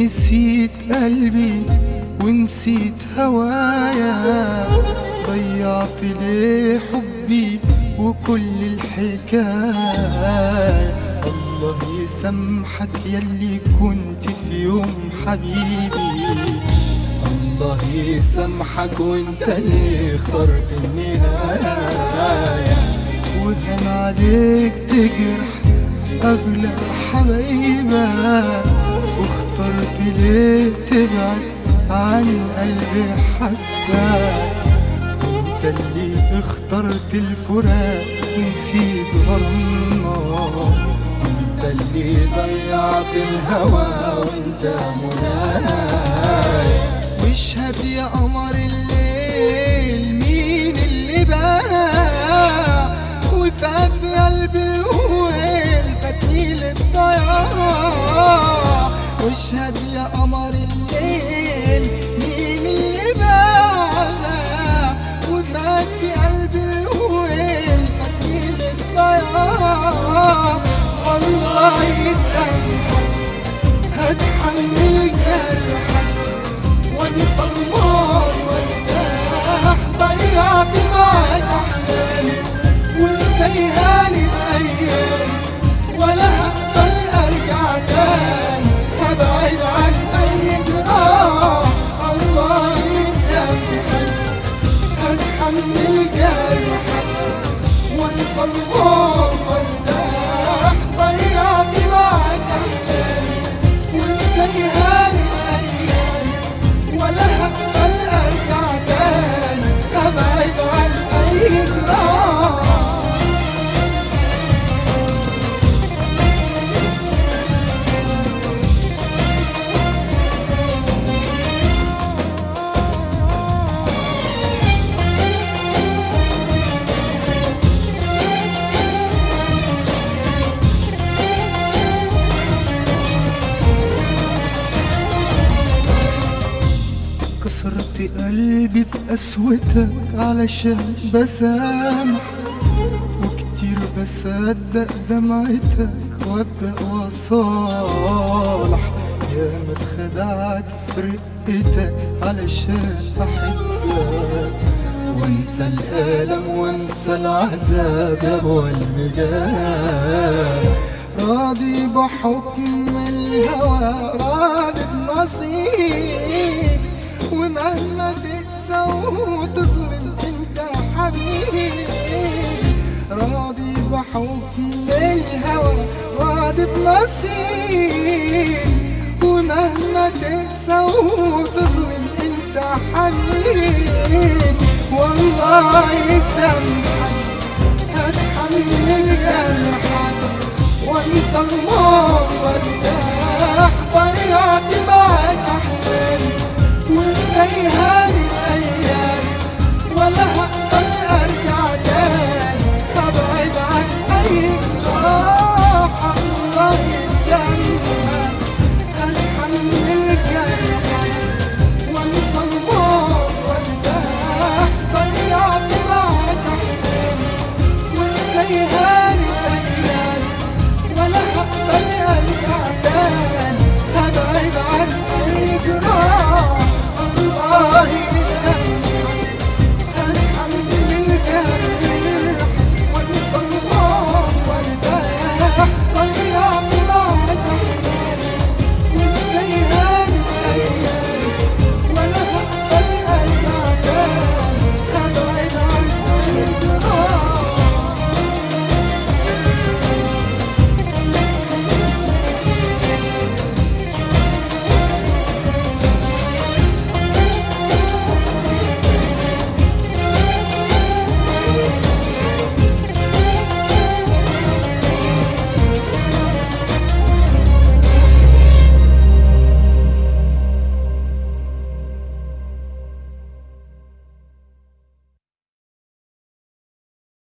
نسيت قلبي ونسيت هوايا ضيعت ليه حبي وكل الحكاية الله يسامحك يلي كنت في يوم حبيبي الله يسامحك وانت اللي اخترت النهاية وكان عليك تجرح أغلى حبايبك واخترت ليه تبعد عن قلبي حبك انت اللي اخترت الفراق ونسيت غرامنا انت اللي ضيعت الهوى وانت مناي واشهد يا قمر الليل مين اللي باع وفات في قلب الويل فتيل الضياع واشهد يا قمر الليل مين اللي باع وفات في قلب الويل فتيل الضياع الله يسامحك هتحمل جرحك وانسى الماضي وارتاح ضيعت معاك احلامي وازاي هاني بايامي ولا هقدر ارجع تاني هبعد عن اي جراح الله يسامحك هتحمل جرحك وانسى الماضي وارتاح ضيعت معاك احلامي وازاي هاني ايامي ولا هقبل ارجع تاني ابعد عن اي جراح كسرت قلبي بقسوتك علشان بسامح وكتير بصدق دمعتك وابدا واصالح يا ما اتخدعت في رقتك علشان احبك وانسى الالم وانسى العذاب يا ابو المجال راضي بحكم الهوى راضي بنصيب ومهما تقسى وتظلم انت حبيبي راضي بحكم الهوى راضي بنصيب ومهما تقسى وتظلم انت حبيبي والله يسامحك هتحمل جرحك وانسى الماضي وارتاح ضيعت